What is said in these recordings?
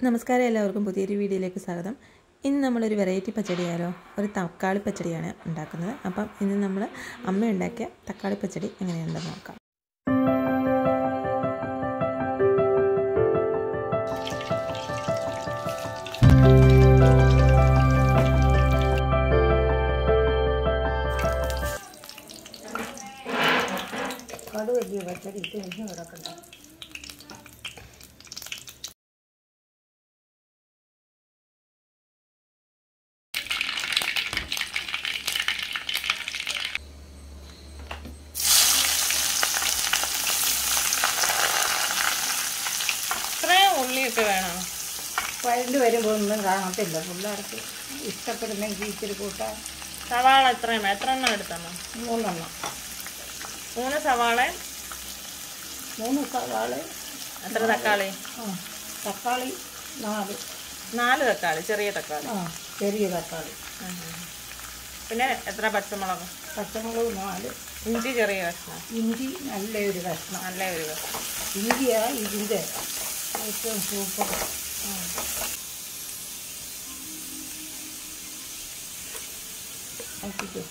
നമസ്കാരം എല്ലാവർക്കും പുതിയൊരു വീഡിയോയിലേക്ക് സ്വാഗതം ഇന്ന് നമ്മളൊരു വെറൈറ്റി പച്ചടിയാലോ ഒരു തക്കാളി പച്ചടിയാണ് ഉണ്ടാക്കുന്നത് അപ്പം ഇന്ന് നമ്മൾ അമ്മ ഉണ്ടാക്കിയ തക്കാളി പച്ചടി എങ്ങനെയുണ്ടെന്ന് നോക്കാം കടുവല്ലേ പച്ചടി ഇട്ട് കഴിഞ്ഞ് കിടക്കണ്ട ഇത്രയും ഉള്ളിയൊക്കെ വേണം വഴണ്ട് വരുമ്പോൾ ഒന്നും കാണത്തില്ല പിള്ളേർക്ക് ഇഷ്ടപ്പെടുന്നെങ്കിൽ ഇച്ചിരി കൂട്ടാൻ സവാള എത്രയും എത്ര എണ്ണം എടുത്തണം മൂന്നെണ്ണം മൂന്ന് സവാള മൂന്ന് സവാള എത്ര തക്കാളി ആ തക്കാളി നാല് നാല് തക്കാളി ചെറിയ തക്കാളി ആ ചെറിയ തക്കാളി ഉം ഉം. പിന്നെ എത്ര പച്ചമുളക് പച്ചമുളക് നാല് ഇഞ്ചി ചെറിയ കഷ്ണം ഇഞ്ചി നല്ലൊരു കഷ്ണം നല്ല ഒരു കഷ്ണം ഇഞ്ചിയാ ഇതിൻ്റെ ഏറ്റവും സൂപ്പർ നോക്കിക്കോ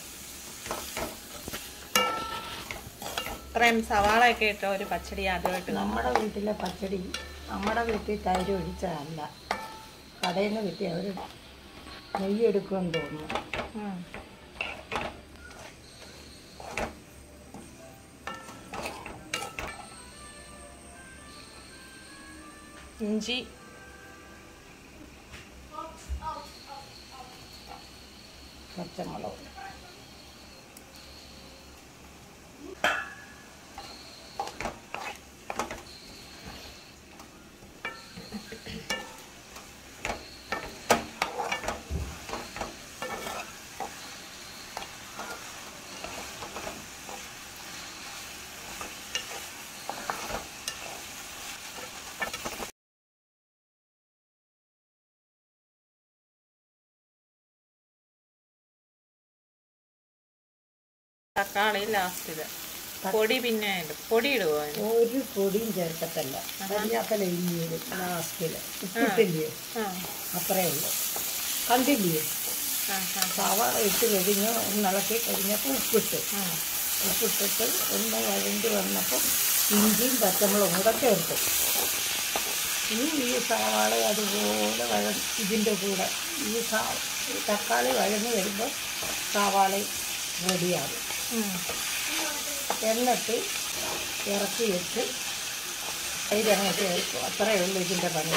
ഇത്രയും സവാളയൊക്കെ ഇട്ട ഒരു പച്ചടി ആദ്യമായിട്ട് നമ്മുടെ വീട്ടിലെ പച്ചടി നമ്മുടെ വീട്ടിൽ തൈര് ഒഴിച്ചതല്ല കടയിൽ നിന്ന് കിട്ടി അവർ നെയ്യ് എടുക്കുമെന്ന് തോന്നുന്നു ഉം. ഇഞ്ചി പച്ചമുളക് തക്കാളി ലാസ്റ്റില് പൊടി പിന്നെ ഇടും പൊടി ഇടുവോ അതിന്? ഒരു പൊടിയും ചേർക്കത്തല്ല കരിയാപ്പല ഇരിഞ്ഞത് ലാസ്റ്റിൽ ഉപ്പിട്ടില്ലേ ആ അത്രയേ ഉള്ളൂ കണ്ടില്ലേ ആ ആ സവാള ഇട്ട് കഴിഞ്ഞ് ഒന്നിളക്കി കഴിഞ്ഞപ്പോൾ ഉപ്പിട്ട് ആ. ഉപ്പിട്ടിട്ട് ഒന്ന് വഴണ്ടി വന്നപ്പോൾ ഇഞ്ചിയും പച്ചമുളകും കൂടെ ചേർത്ത് ഇനി ഈ സവാള അതുപോലെ വഴ ഇതിൻ്റെ കൂടെ ഈ സ ഈ തക്കാളി വഴന്ന് വരുമ്പോൾ സവാള റെഡിയാകും ഉം. എന്നിട്ട് ഇറക്കി വെച്ച് അതിലങ്ങ് ചേർക്കും അത്രയേ ഉള്ളൂ ഇതിൻ്റെ പണി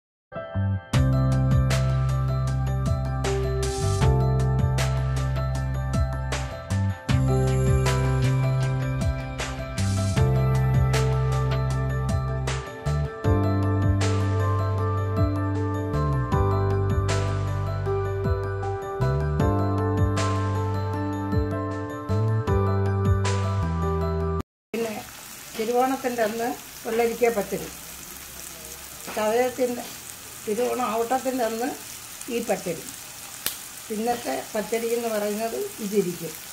പിന്നെ തിരുവോണത്തിൻ്റെ അന്ന് വെള്ളരിക്ക പച്ചടി ചതയത്തിൻ്റെ തിരുവോണം ഔട്ടത്തിൻ്റെ അന്ന് ഈ പച്ചടി പിന്നത്തെ പച്ചടി എന്ന് പറയുന്നത് ഇതിരിക്കും